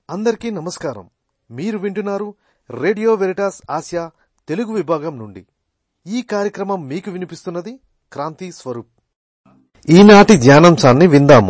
అందరికీ నమస్కారం మీరు వింటున్నారు రేడియో వెరిటాస్ ఆసియా తెలుగు విభాగం నుండి ఈ కార్యక్రమం మీకు వినిపిస్తున్నది క్రాంతి స్వరూప్ ఈనాటి ధ్యానాంశాన్ని విందాము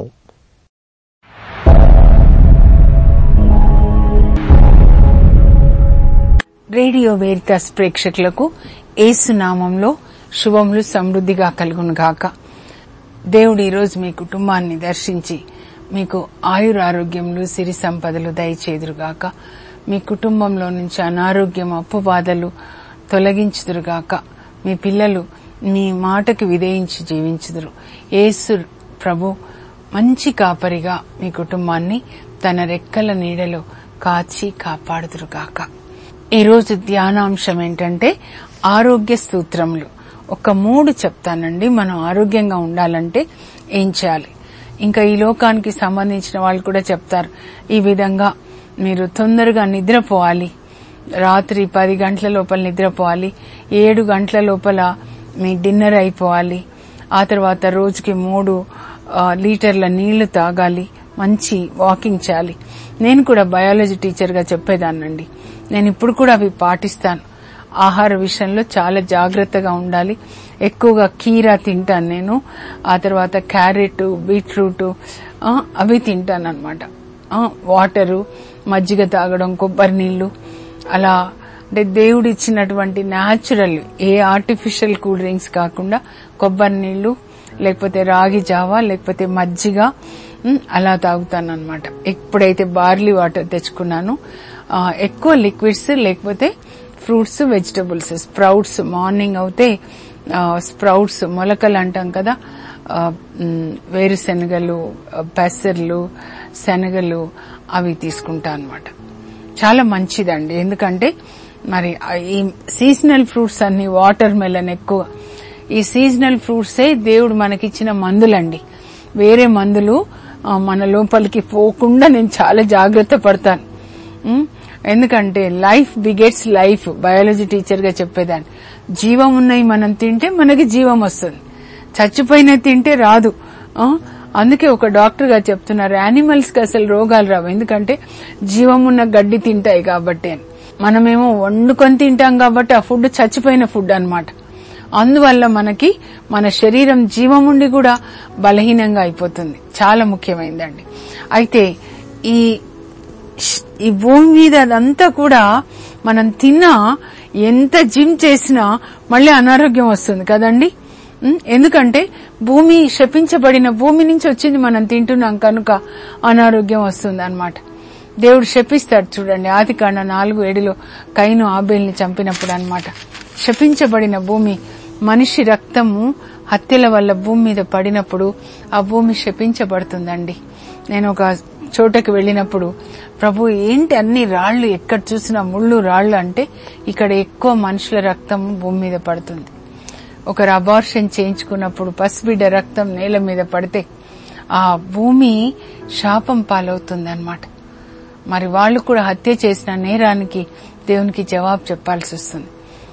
రేడియో వేరితాస్ ప్రేక్షకులకు ఏసునామంలో శుభములు సమృద్ధిగా కలుగును గాక దేవుడు ఈరోజు మీ కుటుంబాన్ని దర్శించి మీకు ఆయురారోగ్యములు సిరి సంపదలు దయచేదురుగాక మీ కుటుంబంలో నుంచి అనారోగ్యం అప్పుబాధలు తొలగించుదురుగాక మీ పిల్లలు మీ మాటకు విధేయించి జీవించుదురు ఏసు ప్రభు మంచి కాపరిగా మీ కుటుంబాన్ని తన రెక్కల నీడలో కాచి కాపాడుదురుగాక ఈరోజు ధ్యానాంశం ఏంటంటే ఆరోగ్య సూత్రములు ఒక మూడు చెప్తానండి మనం ఆరోగ్యంగా ఉండాలంటే ఏం చేయాలి ఇంకా ఈ లోకానికి సంబంధించిన వాళ్ళు కూడా చెప్తారు ఈ విధంగా మీరు తొందరగా నిద్రపోవాలి రాత్రి పది గంటల లోపల నిద్రపోవాలి ఏడు గంటల లోపల మీ డిన్నర్ అయిపోవాలి ఆ తర్వాత రోజుకి మూడు ఆ, లీటర్ల నీళ్లు తాగాలి మంచి వాకింగ్ చేయాలి నేను కూడా బయాలజీ టీచర్గా చెప్పేదాన్నండి నేను ఇప్పుడు కూడా అవి పాటిస్తాను ఆహార విషయంలో చాలా జాగ్రత్తగా ఉండాలి ఎక్కువగా కీరా తింటాను నేను ఆ తర్వాత క్యారెట్ బీట్రూట్ ఆ, అవి తింటాను అనమాట వాటరు మజ్జిగ తాగడం కొబ్బరి నీళ్లు అలా అంటే దేవుడు ఇచ్చినటువంటి న్యాచురల్ ఏ ఆర్టిఫిషియల్ కూల్ డ్రింక్స్ కాకుండా కొబ్బరి నీళ్లు లేకపోతే రాగి జావా లేకపోతే మజ్జిగ ఉమ్, అలా తాగుతాను అనమాట ఎప్పుడైతే బార్లీ వాటర్ తెచ్చుకున్నాను ఆ, ఎక్కువ లిక్విడ్స్ లేకపోతే ఫ్రూట్స్ వెజిటబుల్స్ స్ప్రౌట్స్ మార్నింగ్ అవుతే స్ప్రౌట్స్ మొలకలు అంటాం కదా ఆ, ఉమ్, వేరుశనగలు ఆ, పెసర్లు శనగలు అవి తీసుకుంటా అనమాట చాలా మంచిదండి ఎందుకంటే మరి ఆ ఈ సీజనల్ ఫ్రూట్స్ అన్ని వాటర్ మెలన్ ఎక్కువ ఈ సీజనల్ ఫ్రూట్సే దేవుడు మనకిచ్చిన మందులండి వేరే మందులు ఆ, మన లోపలికి పోకుండా నేను చాలా జాగ్రత్త పడతాను ఉమ్, ఎందుకంటే life begets life biology teacher గా చెప్పేదాన్ని జీవం ఉన్నవి మనం తింటే మనకి జీవం వస్తుంది చచ్చిపోయిన తింటే రాదు ఆ, అందుకే ఒక డాక్టర్ గా చెప్తున్నారు యానిమల్స్ కి అసలు రోగాలు రావు ఎందుకంటే జీవం ఉన్న గడ్డి తింటాయి కాబట్టి అని. మనమేమో వండుకొని తింటాం కాబట్టి ఆ ఫుడ్ చచ్చిపోయిన ఫుడ్ అన్నమాట అందువల్ల మనకి మన శరీరం జీవం ఉండి కూడా బలహీనంగా అయిపోతుంది చాలా ముఖ్యమైనదండి అయితే ఈ ఈ భూమి మీద అదంతా కూడా మనం తిన్నా ఎంత జిమ్ చేసినా మళ్ళీ అనారోగ్యం వస్తుంది కదండి ఉం? ఎందుకంటే భూమి శపించబడిన భూమి నుంచి వచ్చింది మనం తింటున్నాం కనుక అనారోగ్యం వస్తుంది అనమాట దేవుడు శపిస్తాడు చూడండి ఆది కాండ నాలుగు ఏడులో కైను ఆబేల్ని చంపినప్పుడు అన్నమాట శపించబడిన భూమి మనిషి రక్తము హత్యల వల్ల భూమి మీద పడినప్పుడు ఆ భూమి శపించబడుతుందండి నేను ఒక చోటకి వెళ్ళినప్పుడు ప్రభు ఏంటి అన్ని రాళ్లు ఎక్కడ చూసినా ముళ్ళు రాళ్లు అంటే ఇక్కడ ఎక్కువ మనుషుల రక్తం భూమి మీద పడుతుంది ఒకరు అబార్షన్ చేయించుకున్నప్పుడు పసిబిడ్డ రక్తం నేల మీద పడితే ఆ భూమి శాపం పాలవుతుంది అనమాట మరి వాళ్ళు కూడా హత్య చేసిన నేరానికి దేవునికి జవాబు చెప్పాల్సి వస్తుంది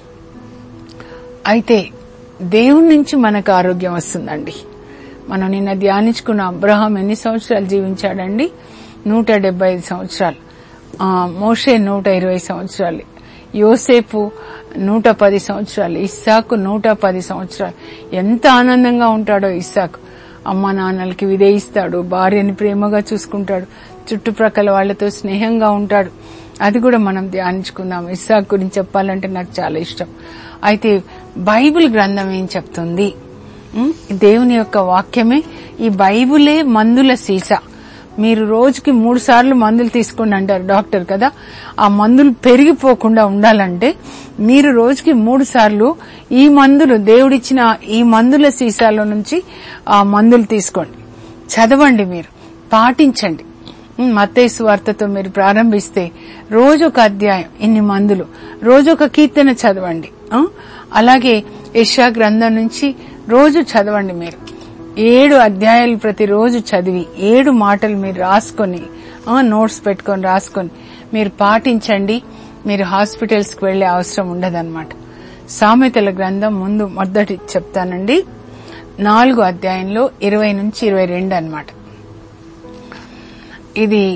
అయితే దేవుని నుంచి మనకు ఆరోగ్యం వస్తుందండి మనం నిన్న ధ్యానించుకున్న అబ్రహాం ఎన్ని సంవత్సరాలు జీవించాడండి నూట డెబ్బై ఐదు సంవత్సరాలు ఆ, మోషే నూట ఇరవై సంవత్సరాలు యోసేపు నూట పది సంవత్సరాలు ఇస్సాకు నూట పది సంవత్సరాలు ఎంత ఆనందంగా ఉంటాడో ఇస్సాకు అమ్మ నాన్నలకి విధేయిస్తాడు భార్యని ప్రేమగా చూసుకుంటాడు చుట్టుప్రక్కల వాళ్లతో స్నేహంగా ఉంటాడు అది కూడా మనం ధ్యానించుకుందాం ఇస్సాక్ గురించి చెప్పాలంటే నాకు చాలా ఇష్టం అయితే బైబిల్ గ్రంథం ఏం చెప్తుంది ఉం? దేవుని యొక్క వాక్యమే ఈ బైబులే మందుల సీసా మీరు రోజుకి మూడు సార్లు మందులు తీసుకోండి అంటారు డాక్టర్ కదా ఆ మందులు పెరిగిపోకుండా ఉండాలంటే మీరు రోజుకి మూడు సార్లు ఈ మందులు దేవుడిచ్చిన ఈ మందుల సీసాలో నుంచి ఆ మందులు తీసుకోండి చదవండి మీరు పాటించండి మత్తేసు వార్తతో మీరు ప్రారంభిస్తే రోజు ఒక అధ్యాయం ఇన్ని మందులు రోజు ఒక కీర్తన చదవండి ఆ? అలాగే యెషయా గ్రంథం నుంచి రోజు చదవండి మీరు ఏడు అధ్యాయాలు ప్రతిరోజు చదివి ఏడు మాటలు మీరు రాసుకొని ఆ, నోట్స్ పెట్టుకొని రాసుకొని మీరు పాటించండి మీరు హాస్పిటల్స్ కి వెళ్లే అవసరం ఉండదన్నమాట సామెతల గ్రంథం ముందు మొదటి చెప్తానండి నాలుగు అధ్యాయంలో ఇరవై నుంచి ఇరవై రెండు అనమాట ఇది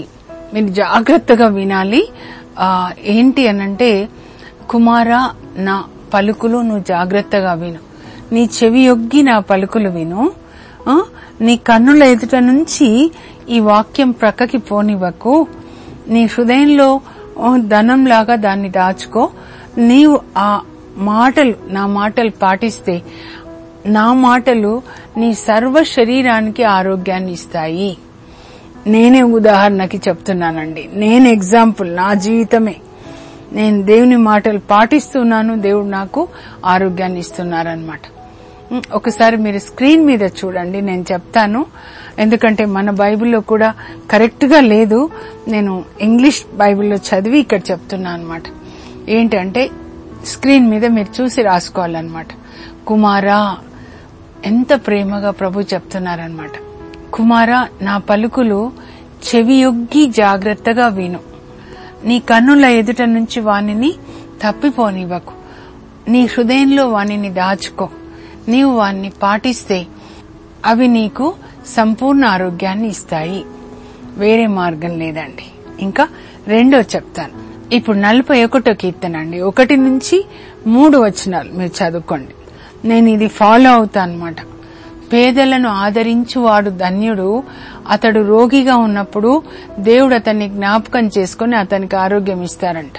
మీరు జాగ్రత్తగా వినాలి ఆ, ఏంటి అనంటే కుమారా నా పలుకులు నువ్వు జాగ్రత్తగా విను నీ చెవి యొగ్గి నా పలుకులు విను ఆ, నీ కన్నుల ఎదుట నుంచి ఈ వాక్యం ప్రక్కకి పోనివ్వకు నీ హృదయంలో ఓ, ధనంలాగా దాన్ని దాచుకో నీవు ఆ మాటలు నా మాటలు పాటిస్తే నా మాటలు నీ సర్వ శరీరానికి ఆరోగ్యాన్ని ఇస్తాయి నేనే ఉదాహరణకి చెప్తున్నానండి నేను ఎగ్జాంపుల్ నా జీవితమే నేను దేవుని మాటలు పాటిస్తున్నాను దేవుడు నాకు ఆరోగ్యాన్ని ఇస్తున్నారనమాట ఉమ్, ఒకసారి మీరు స్క్రీన్ మీద చూడండి నేను చెప్తాను ఎందుకంటే మన బైబిల్లో కూడా కరెక్ట్ గా లేదు నేను ఇంగ్లీష్ బైబిల్లో చదివి ఇక్కడ చెప్తున్నా అనమాట ఏంటంటే స్క్రీన్ మీద మీరు చూసి రాసుకోవాలన్నమాట కుమారా ఎంత ప్రేమగా ప్రభు చెప్తున్నారనమాట కుమారా నా పలుకులు చెవియొగ్గి జాగ్రత్తగా విను నీ కన్నుల ఎదుట నుంచి వానిని తప్పిపోనివ్వకు నీ హృదయంలో వానిని దాచుకో నీవు వాన్ని పాటిస్తే అవి నీకు సంపూర్ణ ఆరోగ్యాన్ని ఇస్తాయి వేరే మార్గం లేదండి ఇంకా రెండో చెప్తాను ఇప్పుడు నలభై ఒకటో కీర్తన అండి ఒకటి నుంచి మూడు వచనాలు మీరు చదువుకోండి నేను ఇది ఫాలో అవుతా అనమాట పేదలను ఆదరించువాడు ధన్యుడు అతడు రోగిగా ఉన్నప్పుడు దేవుడు అతన్ని జ్ఞాపకం చేసుకుని అతనికి ఆరోగ్యం ఇస్తారంట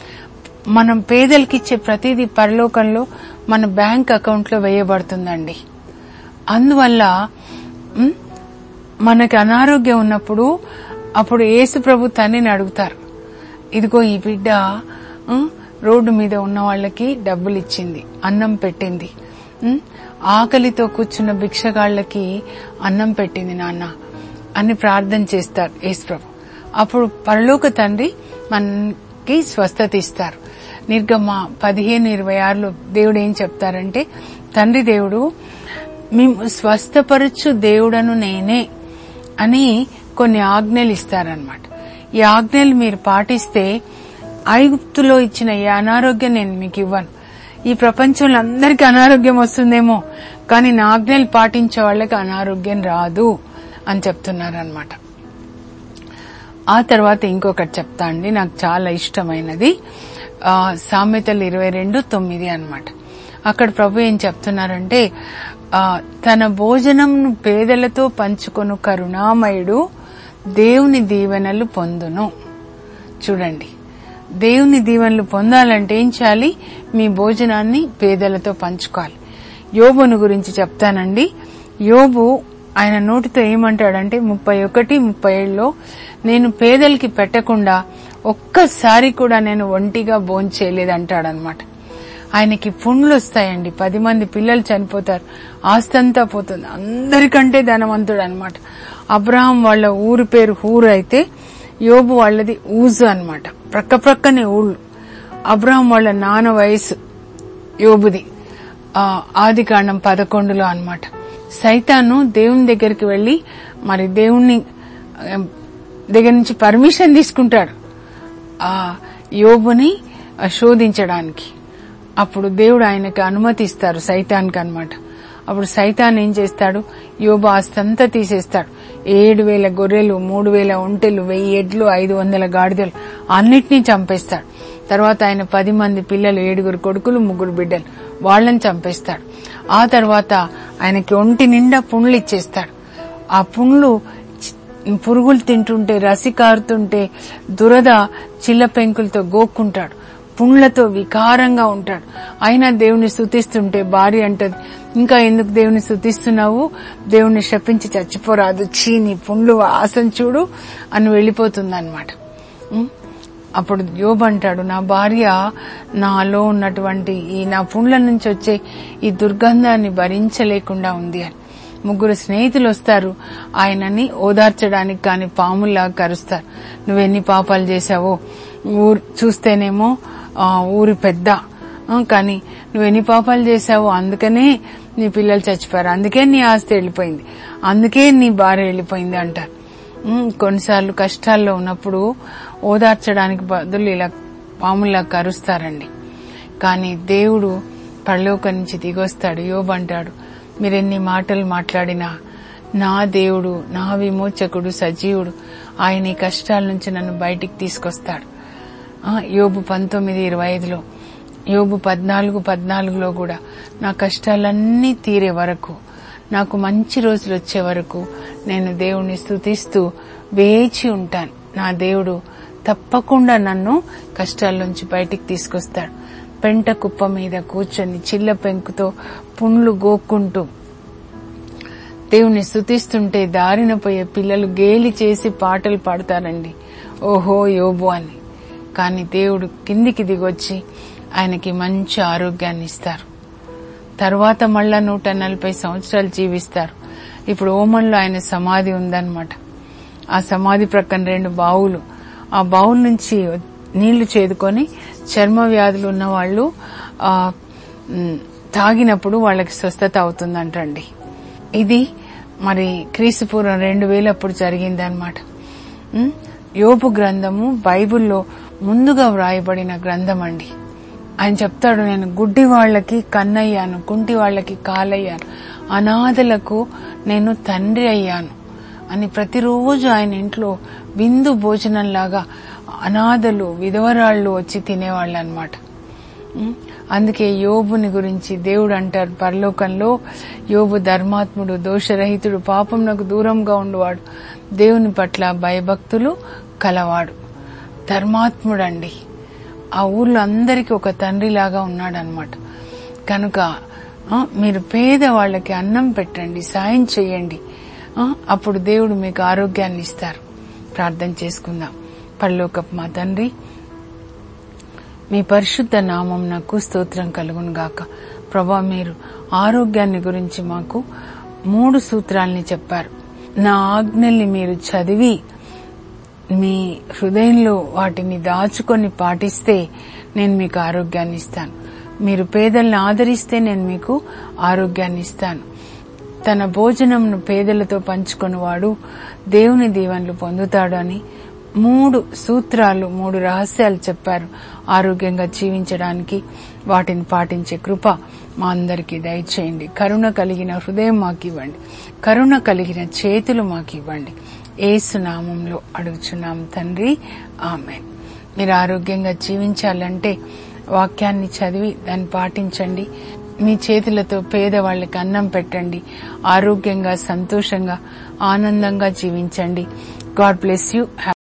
మనం పేదలకి ఇచ్చే ప్రతిదీ పరలోకంలో మన బ్యాంక్ అకౌంట్ లో వేయబడుతుందండి అందువల్ల ఉమ్, మనకి అనారోగ్యం ఉన్నప్పుడు అప్పుడు యేసు ప్రభు తండ్రిని అడుగుతారు ఇదిగో ఈ బిడ్డ ఉమ్, రోడ్డు మీద ఉన్న వాళ్ళకి డబ్బులు ఇచ్చింది అన్నం పెట్టింది ఉమ్, ఆకలితో కూర్చున్న భిక్షగాళ్ళకి అన్నం పెట్టింది నాన్న అని ప్రార్థన చేస్తారు యేసు ప్రభు అప్పుడు పరలోక తండ్రి మనకి స్వస్థత ఇస్తారు నిర్గమ పదిహేను ఇరవై ఆరులో దేవుడు ఏం చెప్తారంటే తండ్రి దేవుడు మేము స్వస్థపరచు దేవుడను నేనే అని కొన్ని ఆజ్ఞలు ఇస్తారనమాట ఈ ఆజ్ఞలు మీరు పాటిస్తే ఐగుప్తులో ఇచ్చిన ఈ అనారోగ్యం నేను మీకు ఇవ్వను ఈ ప్రపంచంలో అందరికీ అనారోగ్యం వస్తుందేమో కానీ నా ఆజ్ఞలు పాటించే వాళ్ళకి అనారోగ్యం రాదు అని చెప్తున్నారనమాట ఆ తర్వాత ఇంకొకటి చెప్తా అండి నాకు చాలా ఇష్టమైనది ఆ, సామెతలు ఇరవై రెండు తొమ్మిది అనమాట అక్కడ ప్రభు ఏం చెప్తున్నారంటే ఆ, తన భోజనం పేదలతో పంచుకొను కరుణామయుడు దేవుని దీవెనలు పొందును చూడండి దేవుని దీవెనలు పొందాలంటే ఏం చేయాలి మీ భోజనాన్ని పేదలతో పంచుకోవాలి యోబును గురించి చెప్తానండి యోబు ఆయన నోటితో ఏమంటాడంటే ముప్పై ఒకటి ముప్పై ఏళ్ళలో నేను పేదలకి పెట్టకుండా ఒక్కసారి కూడా నేను ఒంటిగా భోంచేయలేదంటాడనమాట ఆయనకి పుండ్లు వస్తాయండి పది మంది పిల్లలు చనిపోతారు ఆస్తంతా పోతుంది అందరికంటే ధనవంతుడు అనమాట అబ్రహాం వాళ్ళ ఊరు పేరు హూరు అయితే యోబు వాళ్ళది ఊజు అనమాట ప్రక్క ప్రక్కనే ఊళ్ళు అబ్రహాం వాళ్ళ నాన్న వయసు యోబుది ఆ, ఆది కాండం పదకొండులో అనమాట సైతాను దేవుని దగ్గరికి వెళ్లి మరి దేవుణ్ణి ఆ, దగ్గర నుంచి పర్మిషన్ తీసుకుంటాడు ఆ యోబుని ఆ, శోధించడానికి అప్పుడు దేవుడు ఆయనకి అనుమతి ఇస్తారు సైతానికి అన్నమాట అప్పుడు సైతాన్ ఏం చేస్తాడు యోబు ఆస్తంతా తీసేస్తాడు ఏడు వేల గొర్రెలు మూడు వేల ఒంటెలు వెయ్యి ఎడ్లు ఐదు వందల గాడిదలు అన్నిటినీ చంపేస్తాడు తర్వాత ఆయన పది మంది పిల్లలు ఏడుగురు కొడుకులు ముగ్గురు బిడ్డలు వాళ్ళని చంపేస్తాడు ఆ తర్వాత ఆయనకి ఒంటి నిండా పుండ్లు ఇచ్చేస్తాడు ఆ పుండ్లు చి- పురుగులు తింటుంటే రసి కారుతుంటే దురద చిల్ల పెంకులతో గోక్కుంటాడు పుండ్లతో వికారంగా ఉంటాడు అయినా దేవుని స్థుతిస్తుంటే భార్య అంటది ఇంకా ఎందుకు దేవుని స్థుతిస్తున్నావు దేవుని శపించి చచ్చిపోరాదు చీ నీ పుండ్లు వాసన చూడు అని వెళ్ళిపోతుంది అప్పుడు యోబు అంటాడు నా భార్య నాలో ఉన్నటువంటి ఈ నా పుండ్ల నుంచి వచ్చే ఈ దుర్గంధాన్ని భరించలేకుండా ఉంది అని ముగ్గురు స్నేహితులు వస్తారు ఆయనని ఓదార్చడానికి కాని పాముల్లా కరుస్తారు నువ్వెన్ని పాపాలు చేశావో ఊరు చూస్తేనేమో ఆ, ఊరి పెద్ద ఆ, కానీ నువ్వెన్ని పాపాలు చేశావో అందుకనే నీ పిల్లలు చచ్చిపోయారు అందుకే నీ ఆస్తి వెళ్ళిపోయింది అందుకే నీ భార్య వెళ్ళిపోయింది అంటారు ఉమ్, కొన్నిసార్లు కష్టాల్లో ఉన్నప్పుడు ఓదార్చడానికి బదులు ఇలా పాముల్లా కరుస్తారండి కానీ దేవుడు పరలోక నుంచి దిగొస్తాడు యోబు అంటాడు మీరెన్ని మాటలు మాట్లాడినా నా దేవుడు నా విమోచకుడు సజీవుడు ఆయన ఈ కష్టాల నుంచి నన్ను బయటికి తీసుకొస్తాడు ఆ, యోబు పంతొమ్మిది ఇరవై ఐదులో యోబు పద్నాలుగు పద్నాలుగులో కూడా నా కష్టాలన్నీ తీరే వరకు నాకు మంచి రోజులు వచ్చే వరకు నేను దేవుణ్ణి స్తుతిస్తూ వేచి ఉంటాను నా దేవుడు తప్పకుండా నన్ను కష్టాల నుంచి బయటికి తీసుకొస్తాడు పెంట కుప్ప మీద కూర్చొని చిల్ల పెంకుతో పుండ్లు గోక్కుంటూ దేవుని స్తుతిస్తుంటే దారిన పోయే పిల్లలు గేలి చేసి పాటలు పాడతారండి ఓహో యోబు అని కానీ దేవుడు కిందికి దిగొచ్చి ఆయనకి మంచి ఆరోగ్యాన్ని ఇస్తారు తర్వాత మళ్ళా నూట నలభై సంవత్సరాలు జీవిస్తారు ఇప్పుడు ఓమన్లో ఆయన సమాధి ఉందన్నమాట ఆ సమాధి ప్రక్కన రెండు బావులు ఆ బావుల నుంచి నీళ్లు చేదుకొని చర్మ వ్యాధులు ఉన్న వాళ్ళు ఆ, మ్, తాగినప్పుడు వాళ్ళకి స్వస్థత అవుతుందంటండి ఇది మరి క్రీస్తుపూర్వం రెండు వేలప్పుడు జరిగిందనమాట ఉమ్, యోబు గ్రంథము బైబిల్లో ముందుగా వ్రాయబడిన గ్రంథం అండి ఆయన చెప్తాడు నేను గుడ్డి వాళ్ళకి కన్నయ్యాను కుంటి వాళ్ళకి కాలయ్యాను అనాథలకు నేను తండ్రి అయ్యాను అని ప్రతిరోజు ఆయన ఇంట్లో విందు భోజనంలాగా అనాథలు విధవరాళ్ళు వచ్చి తినేవాళ్ళు అనమాట ఉమ్, అందుకే యోబుని గురించి దేవుడు అంటారు పరలోకంలో యోబు ధర్మాత్ముడు దోషరహితుడు పాపంనకు దూరంగా ఉండువాడు దేవుని పట్ల భయభక్తులు కలవాడు ధర్మాత్ముడండి ఆ ఊర్లో అందరికీ ఒక తండ్రిలాగా ఉన్నాడనమాట కనుక ఆ, మీరు పేద వాళ్ళకి అన్నం పెట్టండి సాయం చేయండి ఆ, అప్పుడు దేవుడు మీకు ఆరోగ్యాన్ని ఇస్తారు ప్రార్థన చేసుకుందాం పరలోకపు మా తండ్రి మీ పరిశుద్ధ నామం నాకు స్తోత్రం కలుగును గాక ప్రభా మీరు ఆరోగ్యాన్ని గురించి మాకు మూడు సూత్రాల్ని చెప్పారు నా ఆజ్ఞల్ని మీరు చదివి మీ హృదయంలో వాటిని దాచుకొని పాటిస్తే నేను మీకు ఆరోగ్యాన్ని ఇస్తాను మీరు పేదల్ని ఆదరిస్తే నేను మీకు ఆరోగ్యాన్ని ఇస్తాను తన భోజనంను పేదలతో పంచుకొనివాడు దేవుని దీవెనలు పొందుతాడు అని మూడు సూత్రాలు మూడు రహస్యాలు చెప్పారు ఆరోగ్యంగా జీవించడానికి వాటిని పాటించే కృప మా అందరికీ దయచేయండి కరుణ కలిగిన హృదయం మాకు ఇవ్వండి కరుణ కలిగిన చేతులు మాకు ఇవ్వండి ఏసు నామంలో అడుగుచున్నాం తండ్రి ఆమె మీరు ఆరోగ్యంగా జీవించాలంటే వాక్యాన్ని చదివి దాన్ని పాటించండి మీ చేతులతో పేదవాళ్ళకి అన్నం పెట్టండి ఆరోగ్యంగా సంతోషంగా ఆనందంగా జీవించండి గాడ్ బ్లెస్ యూ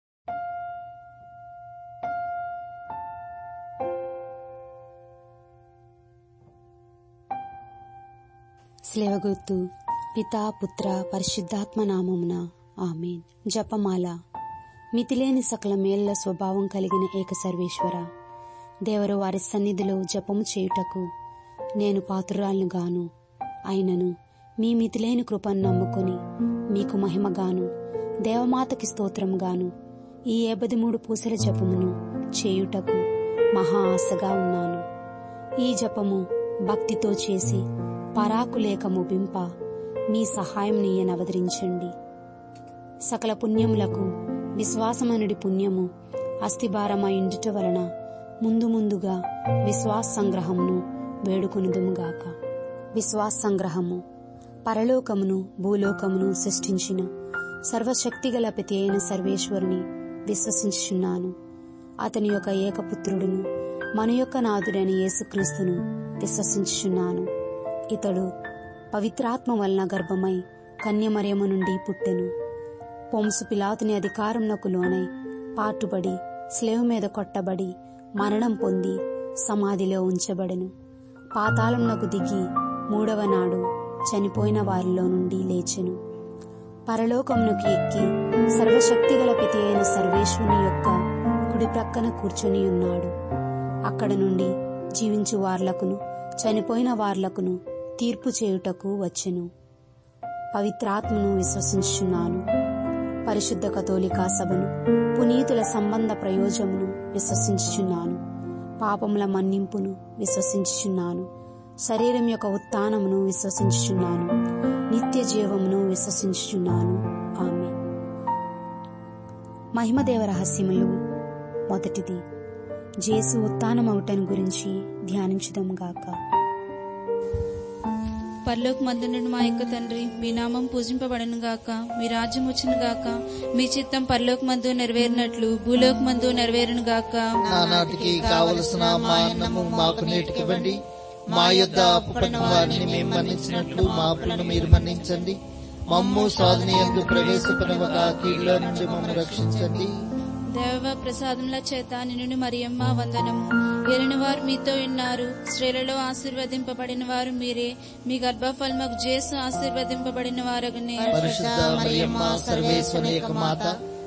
స్లేవగుర్తు పితా పుత్ర పరిశుద్ధాత్మ నామమున ఆమెన్ జపమాల మితిలేని సకల మేళ్ల స్వభావం కలిగిన ఏక సర్వేశ్వర దేవరు వారి సన్నిధిలో జపము చేయుటకు నేను పాత్రురాలను గాను అయినను మీ మితిలేని కృపను నమ్ముకొని మీకు మహిమగాను దేవమాతకి స్తోత్రం గాను ఈ ఏబది మూడు పూసల జపమును చేయుటకు మహా ఆశగా ఉన్నాను ఈ జపము భక్తితో చేసి పరాకులేక ముగింప మీ సహాయం నీయనవదరించండి సకల పుణ్యములకు విశ్వాసమనుడి పుణ్యము అస్థిభారమైండుట వలన ముందు ముందుగా విశ్వాస సంగ్రహమును వేడుకొనుదుముగాక విశ్వాస సంగ్రహము పరలోకమును భూలోకమును సృష్టించిన సర్వశక్తిగల ప్రతి అయిన సర్వేశ్వరుని విశ్వసించుచున్నాను అతని యొక్క ఏకపుత్రుడును మన యొక్క నాథుడైన యేసుక్రీస్తును విశ్వసించుచున్నాను ఇతడు పవిత్రాత్మ వలన గర్భమై కన్యమరియము నుండి పుట్టెను పొంసు పిలాతుని అధికారంనకు లోనై పాటుబడి స్లేవ్ మీద కొట్టబడి మరణం పొంది సమాధిలో ఉంచబడెను పాతాళంనకు దిగి మూడవ నాడు చనిపోయిన వారిలో నుండి లేచెను పరలోకమునకు ఎక్కి సర్వశక్తిగల పితి అయిన సర్వేశ్వరుని యొక్క కుడి ప్రక్కన కూర్చొని ఉన్నాడు అక్కడ నుండి జీవించు వార్లకును చనిపోయిన వార్లకును తీర్పు చేయుటకు వచ్చెను పవిత్రాత్మను విశ్వసించుచున్నాను పరిశుద్ధ కథోలికా సభను పునీతుల సంబంధ ప్రయోజమును విశ్వసించుచున్నాను పాపముల మన్నింపును విశ్వసించుచున్నాను శరీరం యొక్క ఉత్థానమును విశ్వసించుచున్నాను నిత్య జీవమును విశ్వసించుచున్నాను ఆమె మహిమదేవ రహస్యములు మొదటిది జేసు ఉత్థానమవుటను గురించి ధ్యానించుదాం గాక పరలోక మందునుడు మా యొక్క తండ్రి మీ నామం పూజింపబడను గాక మీ రాజ్యం వచ్చును గాక మీ చిత్తం పరలోక మందు నెరవేరినట్లు భూలోక మందు నెరవేరును గాక నానాటికి కావలసిన మా అన్నము మాకు నేటికివ్వండి మా యొద్ద అప్పుపడిన వారిని మేము మన్నించినట్లు మా అప్పులను మీరు మన్నించండి మమ్ము సాధన ఎందు ప్రవేశపడవక కీళ్ళ నుండి మమ్మల్ని రక్షించండి దేవ ప్రసాదముల చేత నిన్ను మరియమ్మ వందనము ఎరిన వారు మీతో ఉన్నారు స్త్రీలలో ఆశీర్వదింపబడిన వారు మీరే మీ గర్భఫలముకు జేసు ఆశీర్వదింపబడిన వారగనే పరిశుద్ధ మరియమ్మ సర్వేశ్వరి యొక్క మాత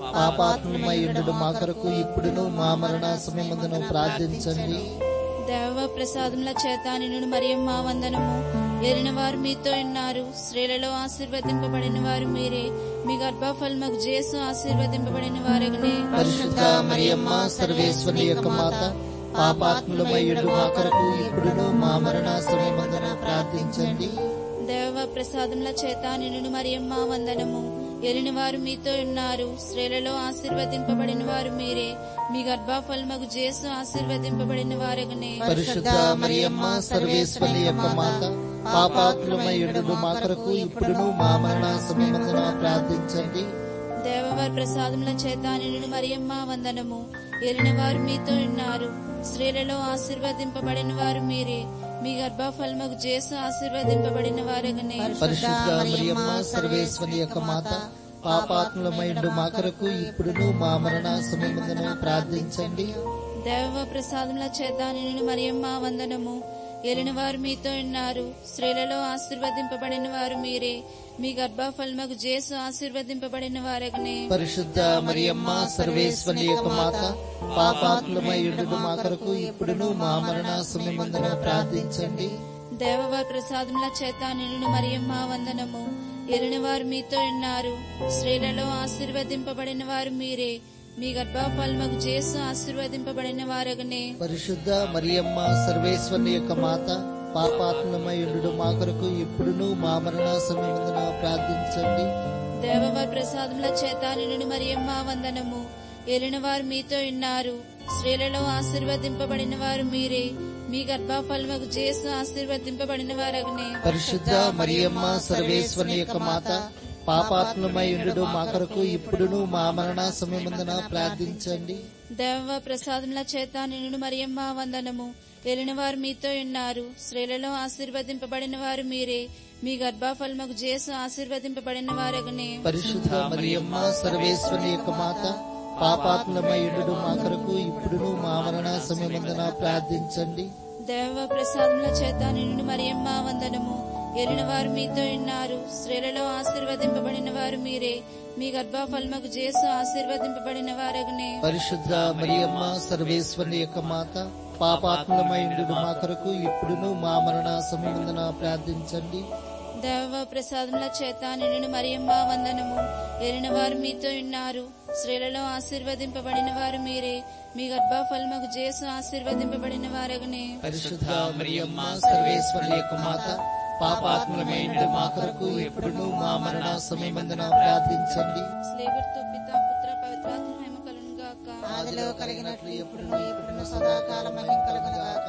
పాపాత్మయుడు మా కొరకు ఇప్పుడును మా మరణ సమయమందును ప్రార్థించండి దేవ ప్రసాదముల చేత నిన్ను మరియమ్మ వందనము ఎరిన వారు మీతో ఉన్నారు స్త్రీలలో ఆశీర్వదింపబడిన వారు మీరే మీ గర్భఫలముకు జేసు ఆశీర్వదింపబడిన వారగనే పరిశుద్ధ మరియమ్మ సర్వేశ్వరి యొక్క మాత పాపాత్ములమయ్యుడు మా కొరకు ఇప్పుడును మా మరణ సమయమందున ప్రార్థించండి దేవ ప్రసాదముల చేత నిన్ను మరియమ్మ వందనము ఎరిని వారు మీతో ఉన్నారు స్త్రీలలో ఆశీర్వదింపబడిన వారు మీరే మీ గర్భఫలముకు జేసు ఆశీర్వదింపబడిన వారగనే పరిశుద్ధ మరియమ్మ సర్వేశ్వరి యొక్క మాత పాపాత్ములమయ్యుడు మా కొరకు ఇప్పుడును మా మరణ సమయమందున ప్రార్థించండి దేవవారి ప్రసాదముల చేత నిన్ను మరియమ్మ వందనము ఎరిన వారు మీతో ఉన్నారు స్త్రీలలో ఆశీర్వదింపబడిన వారు మీరే మీ గర్భఫలముకు జేసు ఆశీర్వదింపబడిన వారగనే పరిశుద్ధ మరియమ్మ సర్వేశ్వరి యొక్క మాత పాపాత్ములమైండు మా కొరకు ఇప్పుడును మా మరణ సమయమందున ప్రార్థించండి దేవ ప్రసాదముల చేత నిన్ను మరియమ్మ వందనము ఎరిన వారు మీతో ఉన్నారు స్త్రీలలో ఆశీర్వదింపబడిన వారు మీరే మీ గర్భఫలముకు జేసు ఆశీర్వదింపబడిన వారగనే పరిశుద్ధ మరియమ్మ సర్వేశ్వరి యొక్క మాత పాపాత్ములమైండు మా కొరకు ఇప్పుడును మా మరణ సమయమందున ప్రార్థించండి దేవవారి ప్రసాదముల చేత నిన్ను మరియమ్మ వందనము ఎరిన వారు మీతో ఉన్నారు స్త్రీలలో ఆశీర్వదింపబడిన వారు మీరే మీ గర్భఫలముకు జేసు ఆశీర్వదింపబడిన వారగనే పరిశుద్ధ మరియమ్మ సర్వేశ్వరి యొక్క మాత పాపాత్ములమైండు మా కొరకు ఇప్పుడును మా మరణ సమయమందున ప్రార్థించండి దేవవారి ప్రసాదముల చేత నిన్ను మరియమ్మ వందనము ఎరిన వారు మీతో ఉన్నారు స్త్రీలలో ఆశీర్వదింపబడిన వారు మీరే మీ గర్భఫలముకు జేసు ఆశీర్వదింపబడిన వారగనే పరిశుద్ధ మరియమ్మ సర్వేశ్వరి యొక్క మాత పాపాత్మమైండు మా కొరకు ఇప్పుడును మా మరణ సమయమందున ప్రార్థించండి దేవ ప్రసాదముల చేత నిన్ను మరియమ్మ వందనము ఎలిన వారు మీతో ఉన్నారు స్త్రీలలో ఆశీర్వదింపబడిన వారు మీరే మీ గర్భఫలముకు జేసు ఆశీర్వదింపబడిన వారగనే పరిశుద్ధ మరియమ్మ సర్వేశ్వరి యొక్క మాత పాపాత్మమైండు మా కొరకు ఇప్పుడును మా మరణ సమయమందున ప్రార్థించండి దేవ ప్రసాదముల చేత నిన్ను మరియమ్మ వందనము ఎరిన వారు మీతో ఉన్నారు స్త్రీలలో ఆశీర్వదింపబడిన వారు మీరే మీ గర్భఫలముకు జేసు ఆశీర్వదింపబడిన వారగనే పరిశుద్ధ మరియమ్మ సర్వేశ్వరి యొక్క మాత పాపాత్మమైండు మా కొరకు ఇప్పుడును మా మరణ సమయమందున ప్రార్థించండి దేవ ప్రసాదముల చేత నిన్ను మరియమ్మ వందనము ఎరిన వారు మీతో ఉన్నారు స్త్రీలలో ఆశీర్వదింపబడిన వారు మీరే మీ గర్భఫలముకు జేసు ఆశీర్వదింపబడిన వారగనే పరిశుద్ధ మరియమ్మ సర్వేశ్వరి యొక్క మాత పాపాత్మలమైండు మా కొరకు ఎప్పుడును మా మరణ సమయమందున ప్రార్థించండి స్లేవర్తో పిత పుత్ర పవిత్రాత్మ మహిమ కలును గాక ఆదిలో కలిగినట్లు ఎప్పుడును ఇప్పుడును సదాకాలం మహిమ కలుగునుగాక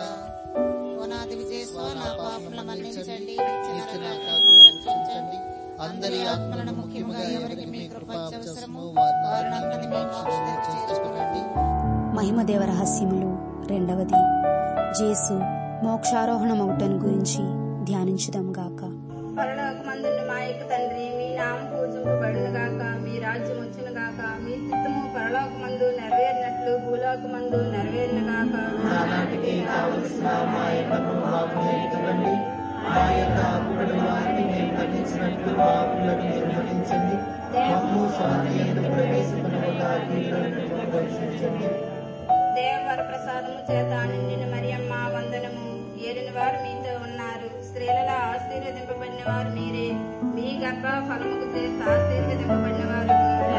ఓనాది విజయస్వ నా పాపముల మన్నించండి నిత్య నరకాగ్ని రక్షించండి అందరి ఆత్మలను ముఖ్యముగా ఎవరికి మీ కృప అవసరమో వారిని మీ క్షేమంలో చేర్చుకోనండి మహిమదేవ రహస్యములు రెండవది జేసు మోక్షారోహణమౌటను గురించి ధ్యానించుదాం గాక పరలోకమందున్న మా యొక్క తండ్రి మీ నామం పూజింపబడును గాక మీ రాజ్యం వచ్చును గాక మీ చిత్తము పరలోకమందు నెరవేరినట్లు భూలోకమందు నెరవేరును గాక నానాటికి కావలసిన మా ఎన్నము మాకు నేర్చుకోండి మా యొక్క అప్పుడి వారిని మేము మన్నించినట్లు మా అప్పులను మీరు మన్నించండి మమ్ము స్వామి ఎందు ప్రవేశపడకుండా రక్షించండి దేవవర ప్రసాదము చేత నిండిన మరియమ్మ వందనము ఏలిన వారు మీతో ఉన్నారు స్త్రీలలో ఆశీర్వదింపబడిన వారు మీరే మీ గర్భ ఫలముకు చేత ఆశీర్వదింపబడిన వారు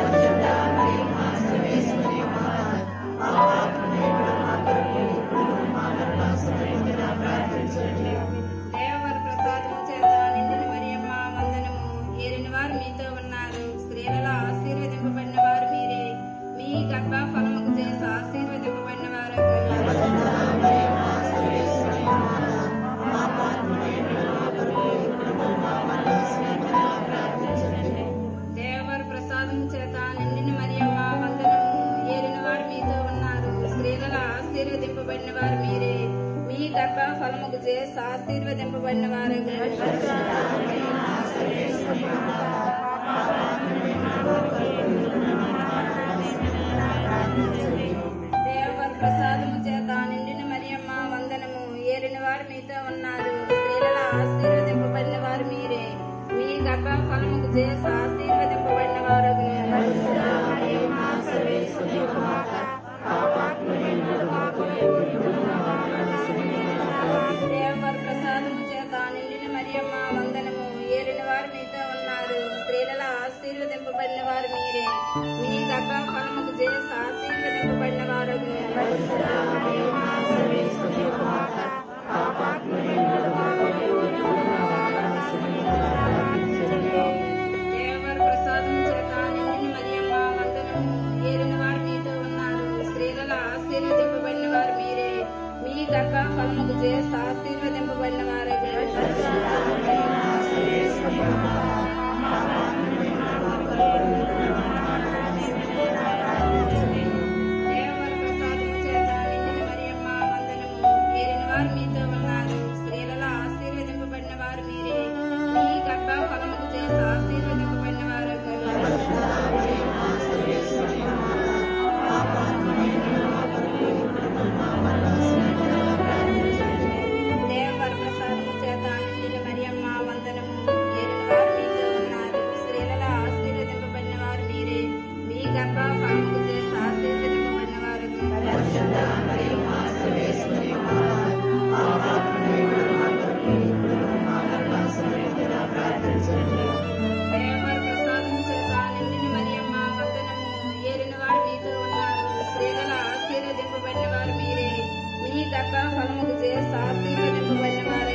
దేవవర ప్రసాదము చేత నిండిన మరియమ్మ వందనము ఏలిన వారు మీతో ఉన్నారు స్త్రీలలో ఆశీర్వదింపబడిన వారు మీరే మీ గర్భ ఫలముకు చేత ఆశీర్వదింపబడిన వారు దేవవర ఆశీర్వదింపబడిన వారు మీరే మీ గర్భ ఫలముకు చేసి ఆశీర్వదింపబడిన వారు దేవర ప్రసాదము చేత నిండిన మరియమ్మ వందనము ఏలిన వారు మీతో ఉన్నారు స్త్రీలలో ఆశీర్వదింపబడిన వారు మీరే మీ గర్భ ఫలముకు చేసి ఆశీర్వదింపబడిన వారు దేవర ప్రసాదము చేత నిండిన మరియమ్మ వందనము ఏలిన వారు మీతో ఉన్నారు స్త్రీలలో ఆశీర్వదింపబడిన వారు మీరే మీ గర్భ ఫలముకు చేసి ఆశీర్వదింపబడిన వారు దేవర ప్రసాదం చేత నిండిన మరియమ్మ వందనము ఏలిన వారు మీతో ఉన్నారు స్త్రీలలో ఆశీర్వదింపబడిన వారు మీరే మీ గర్భ ఫలముకు చేసి ఆశీర్వదింపబడిన వారు దేవర ప్రసాదం చేత నిండిన మరియమ్మ వందనము ఏలిన వారు మీతో ఉన్నారు స్త్రీలలో ఆశీర్వదింపబడిన వారు మీరే మీ గర్భ ఫలముకు చేసి ఆశీర్వదింపబడిన వారు దేవర ప్రసాదము చేత నిండిన మరియమ్మ వందనము ఏలిన వారు మీతో ఉన్నారు స్త్రీలలో ఆశీర్వదింపబడిన వారు మీరే మీ గర్భ ఫలముకు చేసి ఆశీర్వదింపబడిన వారు దేవర ప్రసాదము చేత నిండిన మరియమ్మ వందనము ఏలిన వారు మీతో ఉన్నారు స్త్రీలలో ఆశీర్వదింపబడిన వారు మీరే మీ గర్భ ఫలముకు చేసి ఆశీర్వదింపబడిన వారు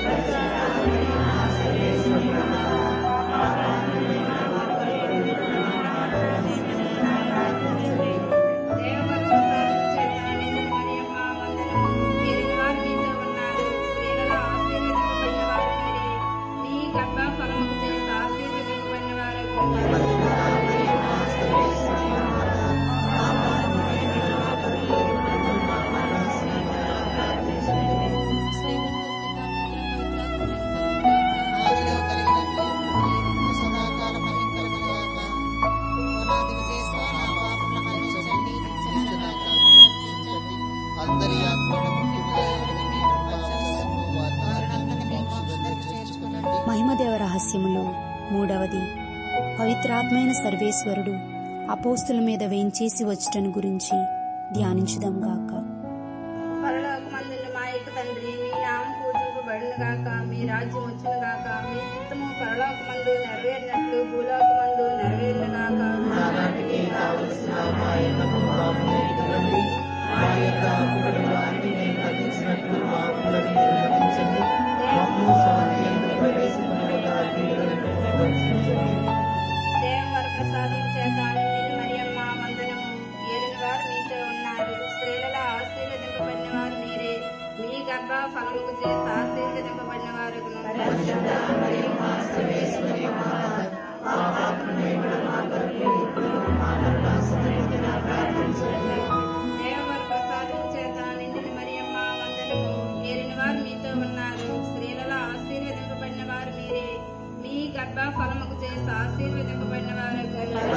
దేవర ప్రసాదము చేత నిండిన మరియమ్మ వందనము ఏలిన వారు మీతో ఉన్నారు స్త్రీలలో ఆశీర్వదింపబడిన వారు మీరే మీ గర్భ ఫలముకు చేసి ఆశీర్వదింపబడిన వారు ఆదిలో కలిగినట్లు ఇప్పుడు సదాకాలం మహిమ కలుగునుగాక. పునాది విజయస్వ నా పాపముల మన్నించండి, నిత్య నరకాగ్ని రక్షించండి. అందరి ఆత్మలను ముఖ్యముగా ఎవరిని మీ కృపావరము వారిని మీ మోక్షంలోకి చేర్చుకునండి. మహిమదేవ రహస్యములు మూడవది పవిత్రాత్మైన సర్వేశ్వరుడు అపోస్తుల మీద వేంచేసి వచ్చటను గురించి ధ్యానించుదాం గాక పరలోకమందున్న మా యొక్క తండ్రి మీ నామం పూజింపబడును గాక మీ రాజ్యం వచ్చును గాక మీ చిత్తము పరలోకమందు నెరవేరినట్లు భూలోకమందు నెరవేరును గాక నానాటికి కావలసిన మా యొక్క మాకు నేర్చుకోండి మా యొక్క అప్పుల వారిని మేము అందించినట్లు మా అప్పులను మీరు అందించండి మమ్ము స్వాధీనంలో ప్రవేశింపకుండా కీడులను రక్షించండి దేవవర ప్రసాదం చేత నిండిన మరియమ్మ వందనము ఏలిన వారు మీతో ఉన్నారు స్త్రీలలో ఆశీర్వదింపబడిన వారు మీరే మీ గర్భ ఫలముకు చేసి ఆశీర్వదింపబడిన వారు దేవవర ప్రసాదం చేత నిండిన మరియమ్మ వందనము ఏలిన వారు మీతో ఉన్నారు స్త్రీలలో ఆశీర్వదింపబడిన వారు మీరే మీ గర్భ ఫలముకు చేసి ఆశీర్వదింపబడిన వారు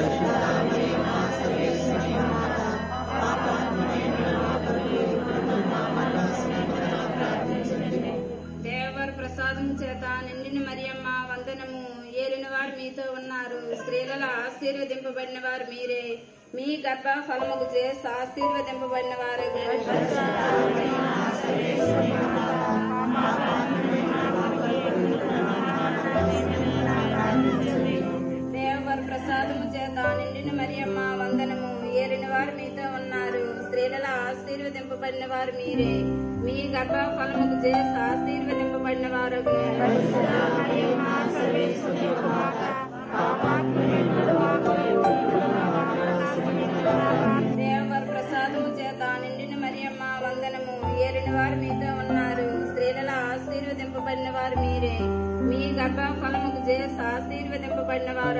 దేవర ప్రసాదం చేత నిండిన మరియమ్మ వందనము ఏలిన వారు మీతో ఉన్నారు స్త్రీలలో ఆశీర్వదింపబడిన వారు మీరే మీ గర్భ ఫలముకు చేసి ఆశీర్వదింపబడిన వారు దేవర ప్రసాదము చేత నిండిన మరియమ్మ వందనము ఏలిన వారు మీతో ఉన్నారు స్త్రీలలో ఆశీర్వదింపబడిన వారు మీరే మీ గర్భ ఫలముకు చేసి ఆశీర్వదింపబడిన వారు దేవర ప్రసాదము చేత నిండిన మరియమ్మ వందనము ఏలిన వారు మీతో ఉన్నారు స్త్రీలలో ఆశీర్వదింపబడిన వారు మీరే మీ గర్భ ఫలముకు చేసి ఆశీర్వదింపబడిన వారు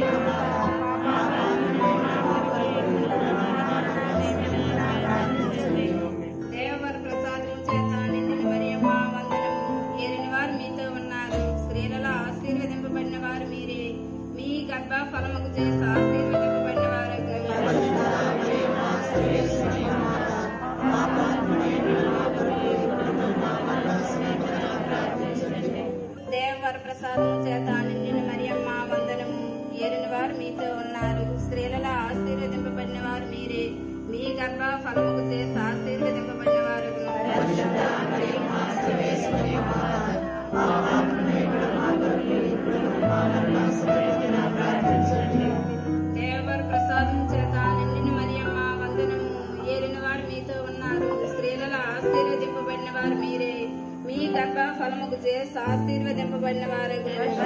దేవవర ప్రసాదం చేత నిండిన మరియమ్మ వందనము ఏలిన వారు మీతో ఉన్నారు స్త్రీలలో ఆశీర్వదింపబడిన వారు మీరే మీ గర్భ ఫలముకు చేసి ఆశీర్వదింపబడిన వారు దేవవర ప్రసాదం చేత నిండిన మరియమ్మ వందనము ఏలిన వారు మీతో ఉన్నారు స్త్రీలలో ఆశీర్వదింపబడిన వారు మీరే మీ గర్భ ఫలముకు చేసి ఆశీర్వదింపబడిన వారు దేవర ప్రసాదం చేత నిండిన మరియమ్మ వందనము ఏలిన వారు మీతో ఉన్నారు స్త్రీలలో ఆశీర్వదింపబడిన వారు మీరే మీ గర్భ ఫలముకు చేసి ఆశీర్వదింపబడిన వారు